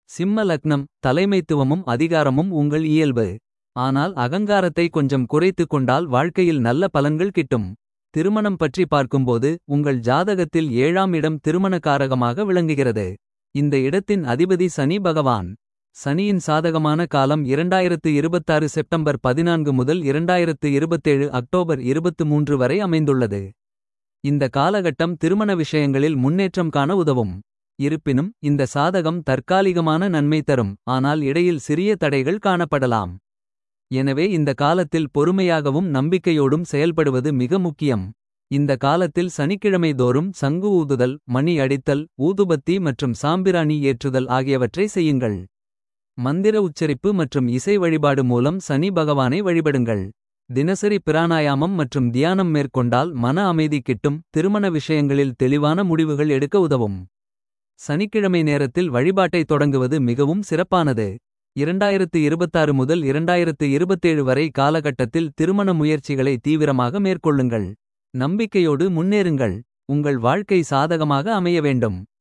சிம்ம லக்னம் தலைமைத்துவமும் அதிகாரமும் உங்கள் இயல்பு. ஆனால் அகங்காரத்தை கொஞ்சம் குறைத்துக் கொண்டால் வாழ்க்கையில் நல்ல பலன்கள் கிட்டும். திருமணம் பற்றி பார்க்கும்போது உங்கள் ஜாதகத்தில் ஏழாம் இடம் திருமணக்காரகமாக விளங்குகிறது. இந்த இடத்தின் அதிபதி சனி பகவான். சனியின் சாதகமான காலம் 2026 செப்டம்பர் 14 முதல் 2027 அக்டோபர் 23 வரை அமைந்துள்ளது. இந்த காலகட்டம் திருமண விஷயங்களில் முன்னேற்றம் காண உதவும். இருப்பினும் இந்த சாதகம் தற்காலிகமான நன்மை தரும் ஆனால் இடையில் சிறிய தடைகள் காணப்படலாம். எனவே இந்த காலத்தில் பொறுமையாகவும் நம்பிக்கையோடும் செயல்படுவது மிக முக்கியம். இந்த காலத்தில் சனிக்கிழமை தோறும் சங்கு ஊதுதல் மணி அடித்தல் ஊதுபத்தி மற்றும் சாம்பிராணி ஏற்றுதல் ஆகியவற்றை செய்யுங்கள். மந்திர உச்சரிப்பு மற்றும் இசை வழிபாடு மூலம் சனி பகவானை வழிபடுங்கள். தினசரி பிராணாயாமம் மற்றும் தியானம் மேற்கொண்டால் மன அமைதி கிட்டும். திருமண விஷயங்களில் தெளிவான முடிவுகள் எடுக்க உதவும். சனிக்கிழமை நேரத்தில் வழிபாட்டை தொடங்குவது மிகவும் சிறப்பானது. 2026 முதல் 2027 வரை காலகட்டத்தில் திருமண முயற்சிகளை தீவிரமாக மேற்கொள்ளுங்கள். நம்பிக்கையோடு முன்னேறுங்கள். உங்கள் வாழ்க்கை சாதகமாக அமைய வேண்டும்.